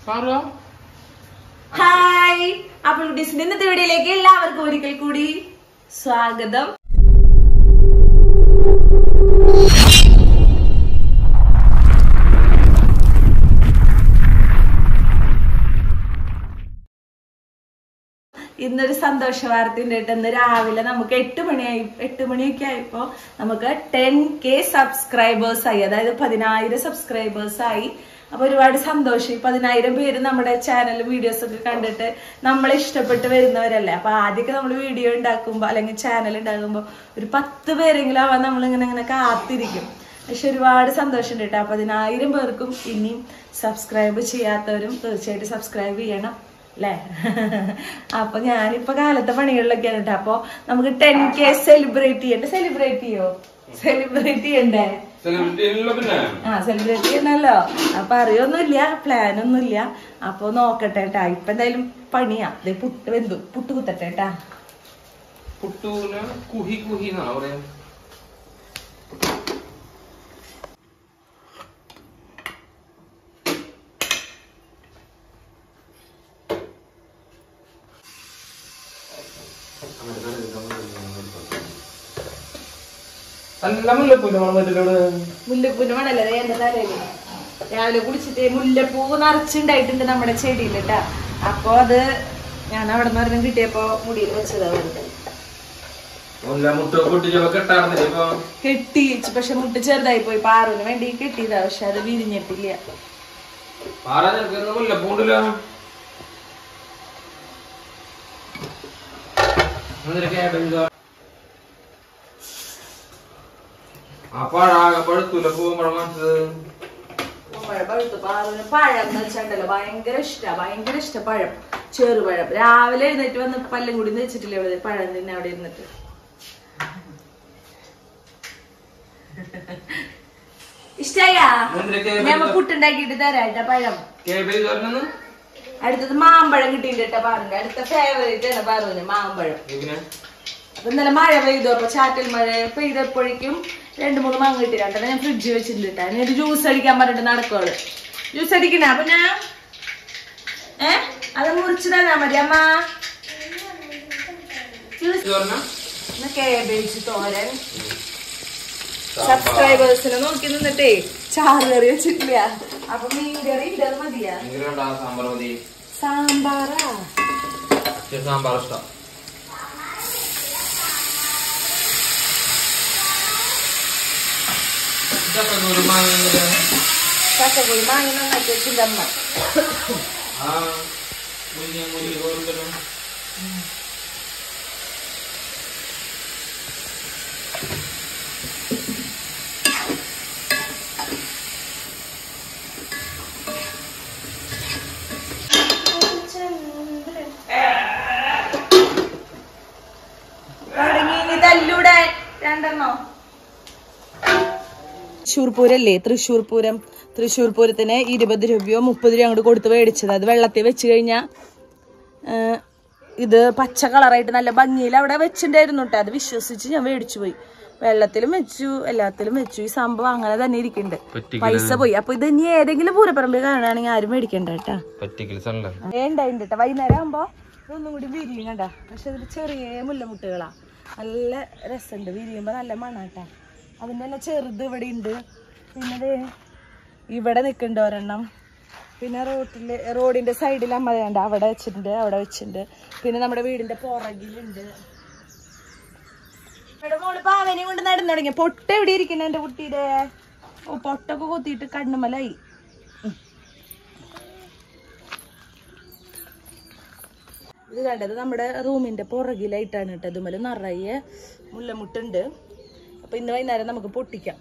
പാറോ hi അപ്പോൾ കുട്ടീസിന്റെ ഇന്നത്തെ വീഡിയോയിലേക്ക് എല്ലാവർക്കും ഒരിക്കൽ കൂടി സ്വാഗതം ഇന്നൊരു സന്തോഷ വാർത്ത ഉണ്ട് ഇന്ന് രാവിലെ നമുക്ക് എട്ട് മണിയായി എട്ട് മണിയൊക്കെ ആയപ്പോ നമുക്ക് ടെൻ കെ സബ്സ്ക്രൈബേഴ്സ് ആയി അതായത് പതിനായിരം സബ്സ്ക്രൈബേഴ്സ് ആയി അപ്പൊ ഒരുപാട് സന്തോഷം ഈ പതിനായിരം പേര് നമ്മുടെ ചാനൽ വീഡിയോസ് ഒക്കെ കണ്ടിട്ട് നമ്മളെ ഇഷ്ടപ്പെട്ട് വരുന്നവരല്ലേ അപ്പൊ ആദ്യമൊക്കെ നമ്മൾ വീഡിയോ ഉണ്ടാക്കുമ്പോ അല്ലെങ്കിൽ ചാനൽ ഉണ്ടാക്കുമ്പോ ഒരു പത്ത് പേരെങ്കിലും ആവാൻ നമ്മൾ ഇങ്ങനെ ഇങ്ങനെ കാത്തിരിക്കും പക്ഷെ ഒരുപാട് സന്തോഷമുണ്ട് കേട്ടോ പതിനായിരം പേർക്കും ഇനിയും സബ്സ്ക്രൈബ് ചെയ്യാത്തവരും തീർച്ചയായിട്ടും സബ്സ്ക്രൈബ് ചെയ്യണം അല്ലേ അപ്പൊ ഞാനിപ്പോ കാലത്തെ പണികളിലൊക്കെയാണ് കേട്ടോ അപ്പൊ നമുക്ക് ടെൻ കെ സെലിബ്രേറ്റ് ചെയ്യണ്ടേ സെലിബ്രേറ്റ് ചെയ്യോ സെലിബ്രേറ്റ് ചെയ്യണ്ടേ സെലിബ്രിറ്റി പിന്നെ ആ സെലിബ്രേറ്റ് ചെയ്യണല്ലോ അപ്പൊ അറിയൊന്നുമില്ല പ്ലാൻ ഒന്നുമില്ല അപ്പൊ നോക്കട്ടെ കേട്ടാ ഇപ്പൊ എന്തായാലും പണിയാ ദേ പുട്ട് വെന്തു പുട്ട് കുത്തട്ടെ കേട്ടാ പുട്ടൂന് കുഹി കുഹി എന്നാ പറയാ നല്ല മുല്ലപ്പൂല് മണമല്ലോട് മുല്ലപ്പൂന് മണല്ലേ ദേ എന്റെ തലയില് രാവിലെ കുളിച്ചിട്ട് മുല്ലപ്പൂ നിറച്ചുണ്ടായിട്ടുണ്ട് നമ്മുടെ ചെടിയിൽ കേട്ടാ അപ്പൊ അത് ഞാൻ അവിടെ നിന്ന് ഒരെണ്ണം കിട്ടിയപ്പോ മുടിയിൽ വെച്ചതാ വെറുതെ മുല്ല മുട്ട പൊട്ടിച്ചപ്പോ കെട്ടാറുന്നില്ല ഇപ്പൊ കെട്ടി പക്ഷെ മുട്ട് ചെറുതായി പോയി പാറുവിന് വേണ്ടി കെട്ടിയതാ പക്ഷെ അത് വിരിഞ്ഞിട്ടില്ല പാറ നിനക്ക് മുല്ലപ്പൂണ്ടല്ലോ ആ പഴാകെ പഴുത്തൂല പോകുമ്പോഴ മനസ്സത് പഴം പഴുത്ത് പാറുവിന് പഴം എന്ന് വെച്ചിട്ടുണ്ടല്ലോ ഭയങ്കര ഇഷ്ടാ ഭയങ്കര ഇഷ്ട പഴം ചെറുപഴം രാവിലെ എഴുന്നേറ്റ് വന്ന് പല്ലും കൂടി വെച്ചിട്ടില്ല ഇവിടെ പഴം തിന്നെ അവിടെ ഇരുന്നിട്ട് ഇഷ്ടായാ എന്തിനൊക്കെ ഞമ്മ പുട്ടുണ്ടാക്കിയിട്ട് തരാട്ടാ പഴം കേബേജ് പറഞ്ഞത് അടുത്തത് മാമ്പഴം കിട്ടിയിട്ടാ പാറുണ്ട് അടുത്ത ഫേവറേറ്റ് ആണ് പാറുവിന് മാമ്പഴം പിന്നെ അപ്പൊ ഇന്നലെ മഴ പെയ്തു അപ്പൊ ചാറ്റൽ മഴ പെയ്തപ്പോഴേക്കും രണ്ടു മൂന്ന് മാങ്ങ കിട്ടി രണ്ടെണ്ണം ഞാൻ ഫ്രിഡ്ജ് വെച്ചിട്ടുണ്ട് കേട്ടോ ഇനി ഒരു ജ്യൂസ് അടിക്കാൻ പറഞ്ഞിട്ട് നടക്കുള്ളു ജ്യൂസ് അടിക്കണ അപ്പൊ ഞാൻ ഏ അത് മുറിച്ച് തന്നാ മതി അമ്മ ജ്യൂസ് ഇത് പറഞ്ഞ കേബേജ് തോരൻ സബ്സ്ക്രൈബേഴ്സിനെ നോക്കി നിന്നിട്ടേ ചാറ് കറി വെച്ചിട്ടില്ല അപ്പൊ മീൻ കറി ഇത് മതിയാ എങ്ങനെയുണ്ടാ സാമ്പാർ മതി സാമ്പാറാ പക്ഷേ സാമ്പാർ ഇഷ്ടം ചക്കക്കൂര് മാങ്ങ ചക്കക്കുഴി മാങ്ങി നന്നാക്കി വെച്ചിന്റെ അമ്മ ആ മുരിങ്ങ മുരി കോരുത്തല്ലോ തുടങ്ങി ഇനി തല്ലൂടെ രണ്ടെണ്ണോ തൃശ്ശൂർ പൂരല്ലേ തൃശ്ശൂർ പൂരം തൃശ്ശൂർ പൂരത്തിന് ഇരുപത് രൂപയോ മുപ്പത് രൂപയോ അങ്ങോട്ട് കൊടുത്ത് മേടിച്ചത് അത് വെള്ളത്തിൽ വെച്ച് കഴിഞ്ഞാൽ ഇത് പച്ച കളറായിട്ട് നല്ല ഭംഗിയിൽ അവിടെ വെച്ചിട്ടുണ്ടായിരുന്നു കേട്ടോ അത് വിശ്വസിച്ച് ഞാൻ മേടിച്ചു പോയി വെള്ളത്തിലും വെച്ചു എല്ലാത്തിലും വെച്ചു ഈ സംഭവം അങ്ങനെ തന്നെ ഇരിക്കുന്നുണ്ട് പൈസ പോയി അപ്പൊ ഇത് ഇനി ഏതെങ്കിലും പൂരപ്പറമ്പിൽ കാണുകയാണെങ്കിൽ ആരും മേടിക്കണ്ട കേട്ടാ പറ്റിക്കൽ സണ്ണ വേണ്ടായിണ്ട് കേട്ടോ വൈകുന്നേരം ആകുമ്പോ ഇതൊന്നും കൂടി വിരിയും കണ്ട പക്ഷെ ഇതിൽ ചെറിയ മുല്ലമുട്ടുകളാ നല്ല രസമുണ്ട് വിരിയുമ്പോ നല്ല മണാട്ടാ അതിന്റെ തന്നെ ചെറുത് ഇവിടെ ഉണ്ട് പിന്നെ ദേ ഇവിടെ നിൽക്കുന്നുണ്ട് ഒരെണ്ണം പിന്നെ റോട്ടില് റോഡിന്റെ സൈഡിൽ അമ്മ വേണ്ട അവിടെ വെച്ചിട്ടുണ്ട് അവിടെ വെച്ചിട്ടുണ്ട് പിന്നെ നമ്മുടെ വീടിന്റെ പുറകിലുണ്ട് ഇവിടെ മോള് പാവനെ കൊണ്ട് നടന്നു തുടങ്ങി പൊട്ട എവിടെ ഇരിക്കുന്നു എന്റെ കുട്ടിയുടെ ഓ പൊട്ടൊക്കെ കൊത്തിയിട്ട് കണ്ണുമലായി ഇത് കണ്ടത് നമ്മുടെ റൂമിന്റെ പുറകിലായിട്ടാണ് കേട്ടോ ഇതുമല നിറയെ മുല്ലമുട്ടുണ്ട് അപ്പൊ ഇന്ന് വൈകുന്നേരം നമുക്ക് പൊട്ടിക്കാം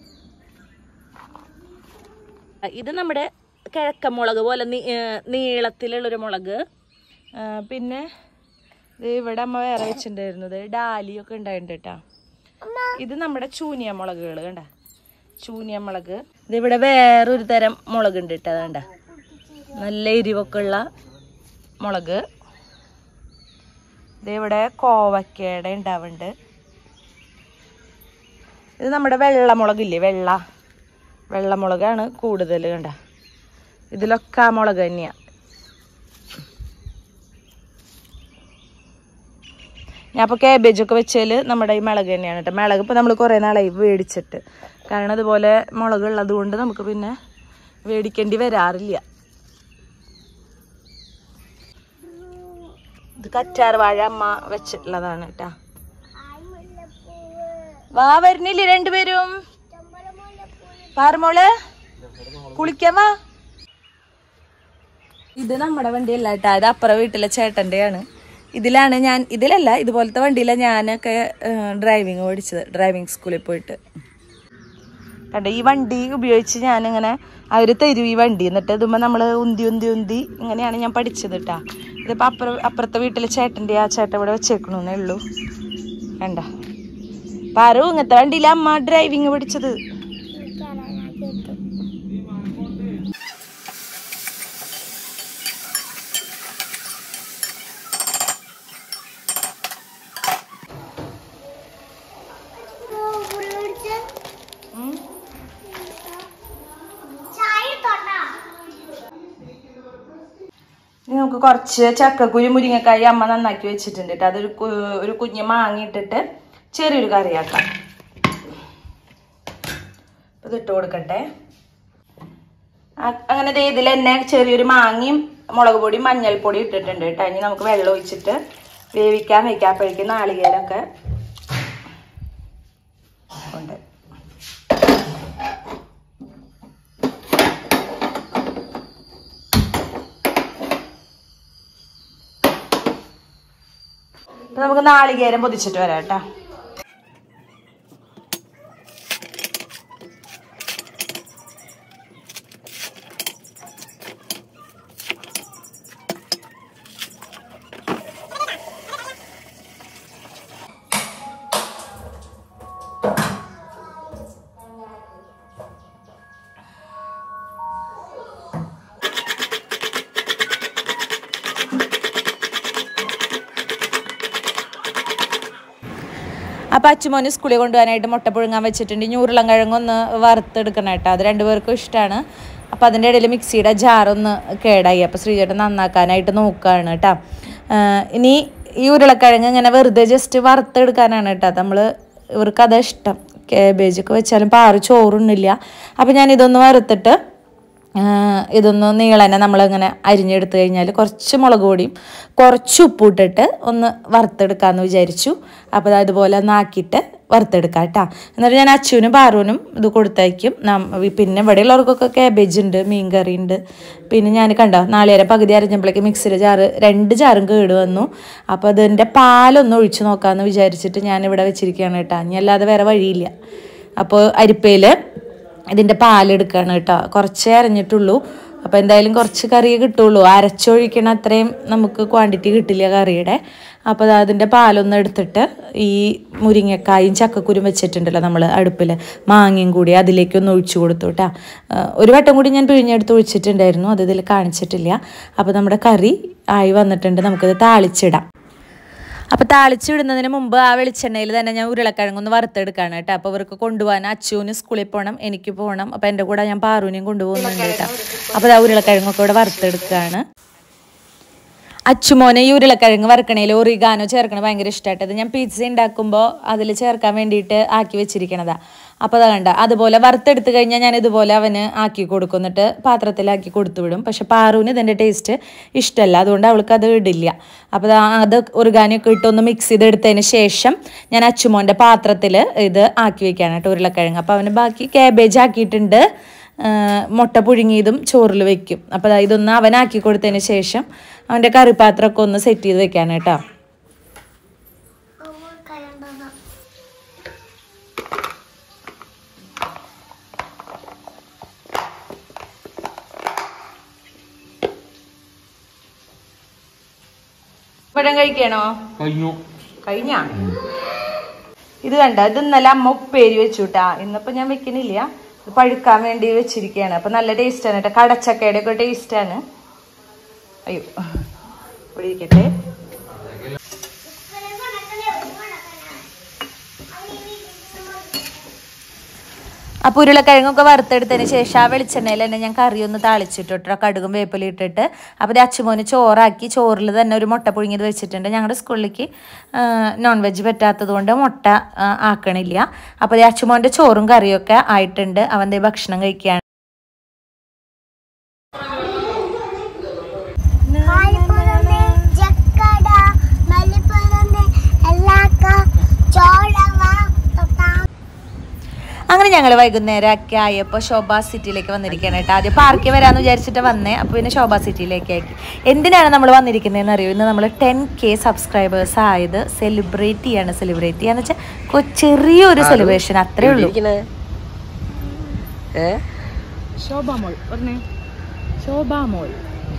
ഇത് നമ്മുടെ കിഴക്കമുളക് പോലെ നീ- ഏ, നീളത്തിലുള്ളൊരു മുളക് ആ, പിന്നെ ദേ ഇവിടെ അമ്മ വേറെ വെച്ചിട്ടുണ്ടായിരുന്നത് ഡാലിയൊക്കെ ഉണ്ടായിട്ടുണ്ട് കേട്ടോ ഇത് നമ്മുടെ ചൂനിയ മുളകുകൾ കണ്ട ചൂനിയ മുളക് ഇതിവിടെ വേറൊരു തരം മുളക് ഉണ്ട് കേട്ടോ അതുണ്ട നല്ല എരിവൊക്കെ ഉള്ള മുളക് ഇതിവിടെ കോവക്കയുടെ ഉണ്ടാവുന്നുണ്ട് ഇത് നമ്മുടെ വെള്ളമുളകില്ലേ വെള്ള വെള്ളമുളകാണ് കൂടുതൽ കണ്ട ഇതിലൊക്കെ ആ മുളക് തന്നെയാ ഞാൻ അപ്പോൾ കാബേജ് ഒക്കെ വെച്ചാൽ നമ്മുടെ ഈ മുളക് തന്നെയാണ് കേട്ടോ മുളക് ഇപ്പോൾ നമ്മൾ കുറേ നാളായി മേടിച്ചിട്ട് കാരണം അതുപോലെ മുളക് ഉള്ളത് കൊണ്ട് നമുക്ക് പിന്നെ മേടിക്കേണ്ടി വരാറില്ല ഇത് കറ്റാർ വാഴ അമ്മ വെച്ചിട്ടുള്ളതാണ് കേട്ടാ വാ വരുന്നില്ലേ രണ്ടുപേരും പാറമോള് കുളിക്കാൻ വാ ഇത് നമ്മുടെ വണ്ടിയല്ല കേട്ടാ ഇത് അപ്പുറ വീട്ടിലെ ചേട്ടൻ്റെയാണ് ഇതിലാണ് ഞാൻ ഇതിലല്ല ഇതുപോലത്തെ വണ്ടിയിലാണ് ഞാനൊക്കെ ഡ്രൈവിങ് പഠിച്ചത് ഡ്രൈവിംഗ് സ്കൂളിൽ പോയിട്ട് കണ്ടോ ഈ വണ്ടി ഉപയോഗിച്ച് ഞാനിങ്ങനെ അവർ തരും ഈ വണ്ടി എന്നിട്ട് ഇതുമ്പോൾ നമ്മൾ ഉന്തി ഉന്തി ഉന്തി ഇങ്ങനെയാണ് ഞാൻ പഠിച്ചത് കേട്ടാ ഇതിപ്പോൾ അപ്പുറ അപ്പുറത്തെ വീട്ടിലെ ചേട്ടൻ്റെ ആ ചേട്ടൻ ഇവിടെ വെച്ചേക്കണമെന്നേ ഉള്ളൂ കണ്ട പാറു ഇങ്ങനത്തെ വണ്ടിയിലെ അമ്മ ഡ്രൈവിങ് പഠിച്ചത് ഉം. ഇനി നമുക്ക് കുറച്ച് ചക്കക്കുരു മുരിങ്ങക്കായി അമ്മ നന്നാക്കി വെച്ചിട്ടുണ്ട് കേട്ടോ അതൊരു കു- ഒരു കുഞ്ഞ് മാങ്ങിയിട്ടിട്ട് ചെറിയൊരു കറിയാക്കാം അപ്പൊ ഇതിട്ട് കൊടുക്കട്ടെ ആ- അങ്ങനെ ദേ ഇതിൽ തന്നെ ചെറിയൊരു മാങ്ങയും മുളക് പൊടി മഞ്ഞൾപ്പൊടി ഇട്ടിട്ടുണ്ട് കേട്ടോ ഇനി നമുക്ക് വെള്ളം ഒഴിച്ചിട്ട് വേവിക്കാൻ വെക്കാം അപ്പോഴേക്കും നാളികേരമൊക്കെ ഉണ്ട് അപ്പൊ നമുക്ക് നാളികേരം പൊതിച്ചിട്ട് വരാം കേട്ടോ അപ്പം അച്ചുമോന് സ്കൂളിൽ കൊണ്ടുപോകാനായിട്ട് മുട്ട പുഴുങ്ങാൻ വെച്ചിട്ടുണ്ട് ഇനി ഉരുളൻകിഴങ്ങൊന്ന് വറുത്തെടുക്കണം കേട്ടോ അത് രണ്ടുപേർക്കും ഇഷ്ടമാണ് അപ്പം അതിൻ്റെ ഇടയിൽ മിക്സിയുടെ ജാറൊന്ന് കേടായി അപ്പോൾ ശ്രീചേട്ടൻ നന്നാക്കാനായിട്ട് നോക്കുകയാണ് കേട്ടോ ഇനി ഈ ഉരുളക്കിഴങ്ങ് ഇങ്ങനെ വെറുതെ ജസ്റ്റ് വറുത്തെടുക്കാനാണ് കേട്ടോ നമ്മൾ ഇവർക്ക് അതാ ഇഷ്ടം കേബേജൊക്കെ വെച്ചാലും പാറ് ചോറുണ്ണില്ല അപ്പം ഞാൻ ഇതൊന്ന് വറുത്തിട്ട് ആ, ഇതൊന്ന് നീളനെ നമ്മളിങ്ങനെ അരിഞ്ഞെടുത്ത് കഴിഞ്ഞാൽ കുറച്ച് മുളക് പൊടിയും കുറച്ച് ഉപ്പിട്ടിട്ട് ഒന്ന് വറുത്തെടുക്കാമെന്ന് വിചാരിച്ചു അപ്പോൾ ദാ ഇതുപോലെ ഒന്ന് ആക്കിയിട്ട് വറുത്തെടുക്കാം കേട്ടോ എന്നിട്ട് ഞാൻ അച്ചുവിനും പാറുവിനും ഇത് കൊടുത്തയക്കും നം- പിന്നെ ഇവിടെയുള്ളവർക്കൊക്കെ കാബേജ് ഉണ്ട് മീൻ കറി ഉണ്ട് പിന്നെ ഞാൻ കണ്ടോ നാളികേരം പകുതി അരഞ്ഞപ്പോഴേക്ക് മിക്സിയുടെ ജാറ് രണ്ട് ജാറും കേട് വന്നു അപ്പോൾ അതിൻ്റെ പാലൊന്ന് ഒഴിച്ച് നോക്കാമെന്ന് വിചാരിച്ചിട്ട് ഞാൻ ഇവിടെ വെച്ചിരിക്കുകയാണ് കേട്ടോ ഇനി അല്ലാതെ വേറെ വഴിയില്ല അപ്പോൾ അരിപ്പയിൽ ഇതിൻ്റെ പാലെടുക്കുകയാണ് കേട്ടോ കുറച്ചേ അരഞ്ഞിട്ടുള്ളൂ അപ്പോൾ എന്തായാലും കുറച്ച് കറിയേ കിട്ടുള്ളൂ അരച്ചൊഴിക്കണ അത്രയും നമുക്ക് ക്വാണ്ടിറ്റി കിട്ടില്ല കറിയുടെ അപ്പോൾ ദാ അതിൻ്റെ പാലൊന്ന് എടുത്തിട്ട് ഈ മുരിങ്ങക്കായും ചക്കക്കുരും വെച്ചിട്ടുണ്ടല്ലോ നമ്മൾ അടുപ്പിൽ മാങ്ങയും കൂടി അതിലേക്കൊന്ന് ഒഴിച്ചു കൊടുത്തു കേട്ടോ ഒരു വട്ടം കൂടി ഞാൻ പിഴിഞ്ഞെടുത്ത് ഒഴിച്ചിട്ടുണ്ടായിരുന്നു അത് ഇതിൽ കാണിച്ചിട്ടില്ല അപ്പോൾ നമ്മുടെ കറി ആയി വന്നിട്ടുണ്ട് നമുക്കിത് താളിച്ചിടാം അപ്പോൾ താളിച്ചിടുന്നതിന് മുമ്പ് ആ വെളിച്ചെണ്ണയിൽ തന്നെ ഞാൻ ഉരുളക്കിഴങ്ങൊന്ന് വറുത്തെടുക്കാണ് കേട്ടോ അപ്പോൾ ഇവർക്ക് കൊണ്ടുപോകാൻ അച്ചുവിന് സ്കൂളിൽ പോകണം എനിക്ക് പോകണം അപ്പോൾ എൻ്റെ കൂടെ ഞാൻ പാറുവിനെയും കൊണ്ടുപോകുന്നുണ്ട് കേട്ടോ അപ്പോൾ ആ ഉരുളക്കിഴങ്ങൊക്കെ ഇവിടെ വറുത്തെടുക്കുകയാണ് അച്ചുമോനെ ഈ ഉരുളക്കിഴങ്ങ് വറുക്കണേൽ ഒറിഗാനോ ചേർക്കണത് ഭയങ്കര ഇഷ്ടമായിട്ടത് ഞാൻ പിസ്സ ഉണ്ടാക്കുമ്പോൾ അതിൽ ചേർക്കാൻ വേണ്ടിയിട്ട് ആക്കി വെച്ചിരിക്കണതാ അപ്പോൾ അത് കണ്ട അതുപോലെ വറുത്തെടുത്ത് കഴിഞ്ഞാൽ ഞാൻ ഇതുപോലെ അവന് ആക്കി കൊടുക്കും എന്നിട്ട് പാത്രത്തിലാക്കി കൊടുത്തു വിടും പക്ഷെ പാറുവിന് ഇതിൻ്റെ ടേസ്റ്റ് ഇഷ്ടമല്ല അതുകൊണ്ട് അവൾക്ക് അത് ഇടില്ല അപ്പോൾ ദാ അത് ഒറിഗാനൊക്കെ ഇട്ടൊന്ന് മിക്സ് ചെയ്തെടുത്തതിന് ശേഷം ഞാൻ അച്ചുമോൻ്റെ പാത്രത്തിൽ ഇത് ആക്കി വെക്കുകയാണ് കേട്ടോ ഉരുളക്കിഴങ്ങ് അപ്പോൾ അവന് ബാക്കി കാബേജ് ആക്കിയിട്ടുണ്ട് ആ, മുട്ട പുഴുങ്ങിയതും ചോറിൽ വെക്കും അപ്പോൾ ദാ ഇതൊന്ന് അവനാക്കി കൊടുത്തതിന് ശേഷം അവൻ്റെ കറിപ്പാത്രമൊക്കെ ഒന്ന് സെറ്റ് ചെയ്ത് വെക്കാൻ കേട്ടോ പഴം കഴിക്കണോ കഴിഞ്ഞു കഴിഞ്ഞ ഇത് കണ്ട ഇത് ഇന്നലെ അമ്മ ഉപ്പേരി വെച്ചു കേട്ടാ ഇന്നിപ്പോ ഞാൻ വെക്കണില്ല ഇത് പഴുക്കാൻ വേണ്ടി വെച്ചിരിക്കുകയാണ് അപ്പൊ നല്ല ടേസ്റ്റ് ആണ് കേട്ടോ കടച്ചക്കയുടെ ഒക്കെ ടേസ്റ്റ് ആണ് അയ്യോ ഇവിടെ ഇരിക്കട്ടെ അപ്പോൾ ഉരുളക്കിഴങ്ങൊക്കെ വറുത്തെടുത്തതിന് ശേഷം ആ വെളിച്ചെണ്ണയിൽ തന്നെ ഞാൻ കറി ഒന്ന് താളിച്ചിട്ട് കേട്ടോ കടുകും വേപ്പിലും ഇട്ടിട്ട് അപ്പോൾ ഇത് അച്ചുമോന് ചോറാക്കി ചോറിൽ തന്നെ ഒരു മുട്ട പുഴുങ്ങിയത് വെച്ചിട്ടുണ്ട് ഞങ്ങളുടെ സ്കൂളിലേക്ക് നോൺ വെജ് പറ്റാത്തത് കൊണ്ട് മുട്ട ആ, ആക്കണില്ല അപ്പോൾ ഇത് അച്ചുമോൻ്റെ ചോറും കറിയൊക്കെ ആയിട്ടുണ്ട് അവൻ്റെ ഭക്ഷണം കഴിക്കുകയാണ് മലപ്പുറത്തെ ചക്കട മലപ്പുറത്തെ എല്ലാക്ക ചോളവ തൊട്ടാ അങ്ങനെ ഞങ്ങൾ വൈകുന്നേരം ഒക്കെ ആയപ്പോൾ ശോഭ സിറ്റിയിലേക്ക് വന്നിരിക്കുകയാണ് കേട്ടോ ആദ്യം പാർക്കിൽ വരാമെന്ന് വിചാരിച്ചിട്ട് വന്നേ അപ്പോൾ പിന്നെ ശോഭ സിറ്റിയിലേക്ക് ആക്കി എന്തിനാണ് നമ്മൾ വന്നിരിക്കുന്നതെന്ന് അറിയോ ഇന്ന് നമ്മൾ ടെൻ കെ സബ്സ്ക്രൈബേഴ്സ് ആയത് സെലിബ്രേറ്റ് ചെയ്യാണ് സെലിബ്രേറ്റ് ചെയ്യാന്ന് വെച്ചാൽ കൊ- ചെറിയൊരു സെലിബ്രേഷൻ അത്രേ ഉള്ളൂ ശോഭാമോൾ പറഞ്ഞേ ശോഭാമോൾ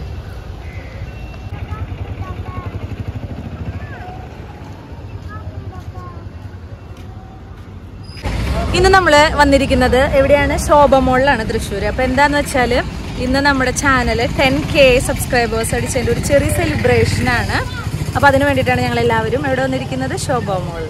ഇന്ന് നമ്മൾ വന്നിരിക്കുന്നത് എവിടെയാണ് ശോഭമോളിലാണ് തൃശ്ശൂർ അപ്പോൾ എന്താന്ന് വെച്ചാൽ ഇന്ന് നമ്മുടെ ചാനൽ ടെൻ കെ സബ്സ്ക്രൈബേഴ്സ് അടിച്ചതിൻ്റെ ഒരു ചെറിയ സെലിബ്രേഷൻ ആണ് അപ്പോൾ അതിന് വേണ്ടിയിട്ടാണ് ഞങ്ങൾ എല്ലാവരും എവിടെ വന്നിരിക്കുന്നത് ശോഭമോൾ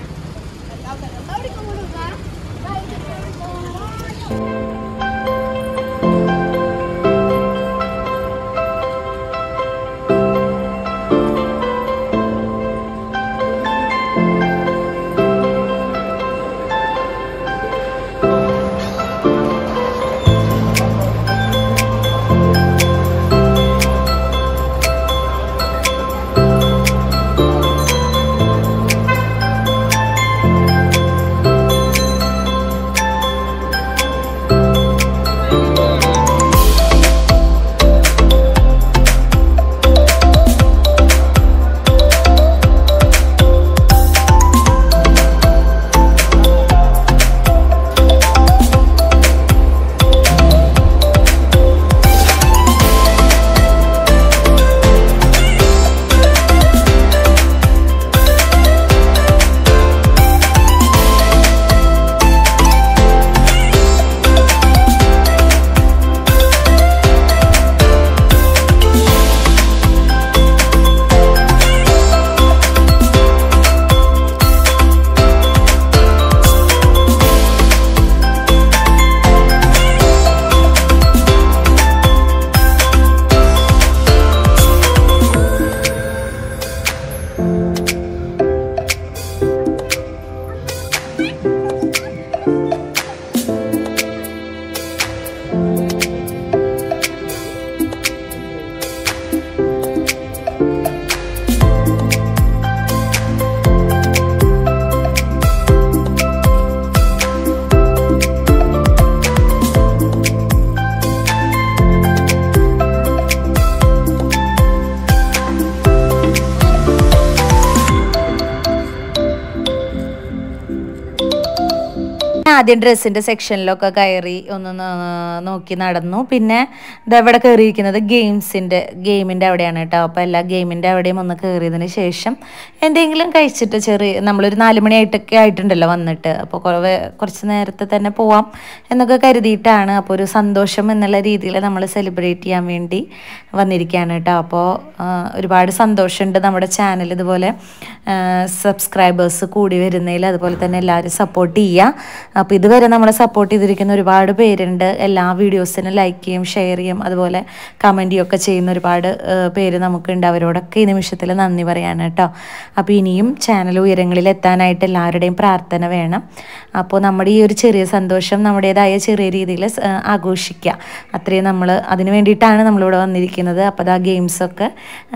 ആദ്യം ഡ്രസ്സിൻ്റെ സെക്ഷനിലൊക്കെ കയറി ഒന്ന് ന- നോക്കി നടന്നു പിന്നെ ഇതെവിടെ കയറിയിരിക്കുന്നത് ഗെയിംസിൻ്റെ ഗെയിമിൻ്റെ അവിടെയാണ് കേട്ടോ അപ്പോൾ എല്ലാ ഗെയിമിൻ്റെ അവിടെയും ഒന്ന് കയറിയതിന് ശേഷം എന്തെങ്കിലും കഴിച്ചിട്ട് ചെറിയ നമ്മളൊരു നാല് മണിയായിട്ടൊക്കെ ആയിട്ടുണ്ടല്ലോ വന്നിട്ട് അപ്പോൾ കുറവ് കുറച്ച് നേരത്തെ തന്നെ പോവാം എന്നൊക്കെ കരുതിയിട്ടാണ് അപ്പോൾ ഒരു സന്തോഷം എന്നുള്ള രീതിയിൽ നമ്മൾ സെലിബ്രേറ്റ് ചെയ്യാൻ വേണ്ടി വന്നിരിക്കുകയാണ് കേട്ടോ അപ്പോൾ ആ, ഒരുപാട് സന്തോഷമുണ്ട് നമ്മുടെ ചാനൽ ഇതുപോലെ സബ്സ്ക്രൈബേഴ്സ് കൂടി വരുന്നതിൽ അതുപോലെ തന്നെ എല്ലാവരും സപ്പോർട്ട് ചെയ്യുക അപ്പോൾ ഇതുവരെ നമ്മളെ സപ്പോർട്ട് ചെയ്തിരിക്കുന്ന ഒരുപാട് പേരുണ്ട് എല്ലാ വീഡിയോസിനും ലൈക്ക് ചെയ്യും ഷെയർ ചെയ്യും അതുപോലെ കമൻറ്റ് ഒക്കെ ചെയ്യുന്ന ഒരുപാട് ആ, പേര് നമുക്കുണ്ട് അവരോടൊക്കെ ഈ നിമിഷത്തിൽ നന്ദി പറയാണ് കേട്ടോ അപ്പോൾ ഇനിയും ചാനൽ ഉയരങ്ങളിൽ എത്താനായിട്ട് എല്ലാവരുടെയും പ്രാർത്ഥന വേണം അപ്പോൾ നമ്മുടെ ഈ ഒരു ചെറിയ സന്തോഷം നമ്മുടേതായ ചെറിയ രീതിയിൽ ആഘോഷിക്കുക അത്രയും നമ്മൾ അതിന് വേണ്ടിയിട്ടാണ് നമ്മളിവിടെ വന്നിരിക്കുന്നത് അപ്പോൾ അത് ആ ഗെയിംസൊക്കെ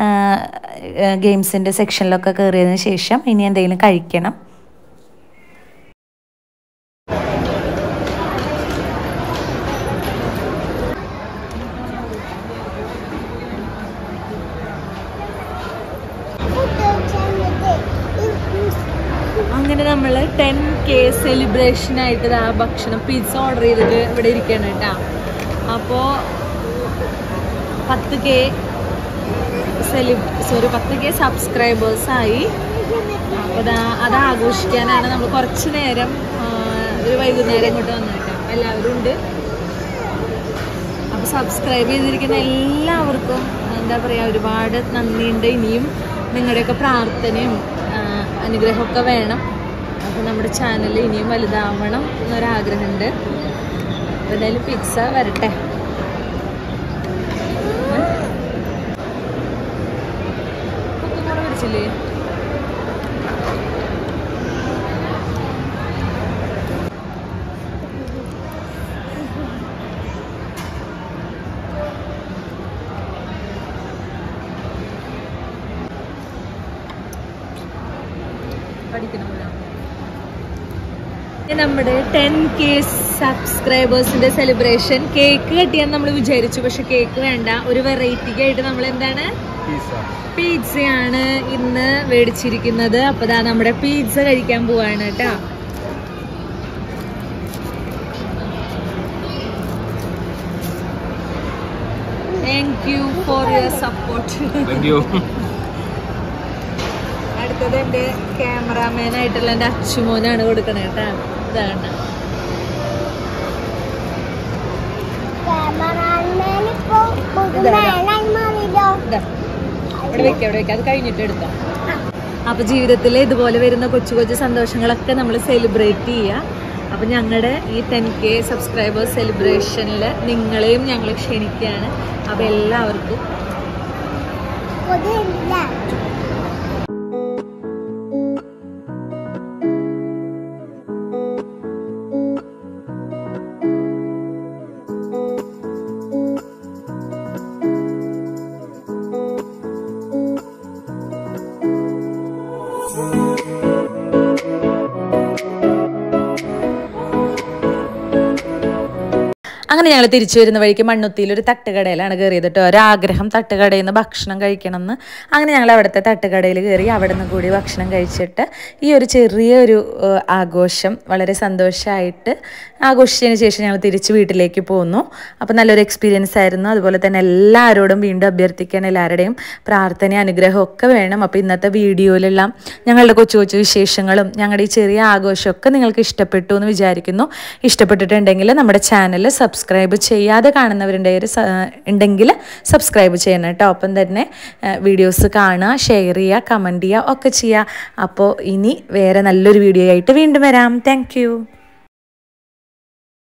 ഗെയിംസിൻ്റെ സെക്ഷനിലൊക്കെ കയറിയതിന് ശേഷം ഇനി എന്തെങ്കിലും കഴിക്കണം അങ്ങനെ നമ്മൾ ടെൻ കെ സെലിബ്രേഷൻ ആയിട്ട് ആ ഭക്ഷണം പിസ്സ ഓർഡർ ചെയ്തിട്ട് ഇവിടെ ഇരിക്കണം കേട്ടോ അപ്പോൾ പത്ത് കെ സെലി സോറി പത്ത് കെ സബ്സ്ക്രൈബേഴ്സായി അപ്പോൾ അത് അത് ആഘോഷിക്കാനാണ് നമ്മൾ കുറച്ച് നേരം ആ, ഒരു വൈകുന്നേരം ഇങ്ങോട്ട് വന്നത് കേട്ടോ എല്ലാവരും ഉണ്ട് അപ്പോൾ സബ്സ്ക്രൈബ് ചെയ്തിരിക്കുന്ന എല്ലാവർക്കും എന്താ പറയുക ഒരുപാട് നന്ദിയുണ്ട് ഇനിയും നിങ്ങളുടെയൊക്കെ പ്രാർത്ഥനയും ആ, അനുഗ്രഹമൊക്കെ വേണം അപ്പോൾ നമ്മുടെ ചാനൽ ഇനിയും വലുതാവണം എന്നൊരാഗ്രഹമുണ്ട് അപ്പോൾ എന്തായാലും പിസ്സ വരട്ടെ കുക്കും കൂടെ പിടിച്ചില്ലേ പഠിക്കണമല്ലോ ഇനി നമ്മുടെ ടെൻ കെ സബ്സ്ക്രൈബേഴ്സിന്റെ സെലിബ്രേഷൻ കേക്ക് കട്ടിയാന്ന് നമ്മൾ വിചാരിച്ചു പക്ഷെ കേക്ക് വേണ്ട ഒരു വെറൈറ്റിക്ക് ആയിട്ട് നമ്മൾ എന്താണ് പിസ്സയാണ് ഇന്ന് മേടിച്ചിരിക്കുന്നത് അപ്പൊ ദാ നമ്മുടെ പിസ്സ കഴിക്കാൻ പോവാണ് കേട്ടോ thank you for your support thank you അടുത്തത് എന്റെ ക്യാമറാമാൻ ആയിട്ടുള്ള എന്റെ അച്ചുമോനാണ് കൊടുക്കണേ കേട്ടാ ഇതാണ് ക്യാമറാമാനിപ്പോ ഇതാ. മേലായി മാറിയല്ലോ ഇതാ. ഇവിടെ വെക്കാം ഇവിടെ വെക്കാം അത് കഴിഞ്ഞിട്ട് എടുക്കാം അപ്പൊ ജീവിതത്തിൽ ഇതുപോലെ വരുന്ന കൊച്ചു കൊച്ചു സന്തോഷങ്ങളൊക്കെ നമ്മൾ സെലിബ്രേറ്റ് ചെയ്യുക അപ്പൊ ഞങ്ങളുടെ ഈ ടെൻ കെ സബ്സ്ക്രൈബേഴ്സ് സെലിബ്രേഷനിൽ നിങ്ങളെയും ഞങ്ങൾ ക്ഷണിക്കുകയാണ് അപ്പൊ എല്ലാവർക്കും കൊതിയില്ല അങ്ങനെ ഞങ്ങൾ തിരിച്ചു വരുന്ന വഴിക്ക് മണ്ണുത്തിയിൽ ഒരു തട്ടുകടയിലാണ് കയറിയത് കേട്ടോ ഒരാഗ്രഹം തട്ടുകടയിൽ നിന്ന് ഭക്ഷണം കഴിക്കണം എന്ന് അങ്ങനെ ഞങ്ങൾ അവിടുത്തെ തട്ടുകടയിൽ കയറി അവിടെ നിന്ന് കൂടി ഭക്ഷണം കഴിച്ചിട്ട് ഈ ഒരു ചെറിയൊരു ഏഹ്, ആഘോഷം വളരെ സന്തോഷമായിട്ട് ആഘോഷിച്ചതിന് ശേഷം ഞങ്ങൾ തിരിച്ച് വീട്ടിലേക്ക് പോന്നു അപ്പോൾ നല്ലൊരു എക്സ്പീരിയൻസ് ആയിരുന്നു അതുപോലെ തന്നെ എല്ലാവരോടും വീണ്ടും അഭ്യർത്ഥിക്കാൻ എല്ലാവരുടെയും പ്രാർത്ഥന അനുഗ്രഹം ഒക്കെ വേണം അപ്പോൾ ഇന്നത്തെ വീഡിയോയിലെല്ലാം ഞങ്ങളുടെ കൊച്ചു കൊച്ചു വിശേഷങ്ങളും ഞങ്ങളുടെ ഈ ചെറിയ ആഘോഷമൊക്കെ നിങ്ങൾക്ക് ഇഷ്ടപ്പെട്ടു എന്ന് വിചാരിക്കുന്നു ഇഷ്ടപ്പെട്ടിട്ടുണ്ടെങ്കിൽ നമ്മുടെ ചാനൽ സബ്സ്ക്രൈബ് ചെയ്യാതെ കാണുന്നവരുണ്ടെങ്കിൽ സ- ഉണ്ടെങ്കിൽ സബ്സ്ക്രൈബ് ചെയ്യണം കേട്ടോ ഒപ്പം തന്നെ വീഡിയോസ് കാണുക ഷെയർ ചെയ്യുക കമൻറ്റ് ചെയ്യുക ഒക്കെ ചെയ്യുക അപ്പോൾ ഇനി വേറെ നല്ലൊരു വീഡിയോ ആയിട്ട് വീണ്ടും വരാം താങ്ക്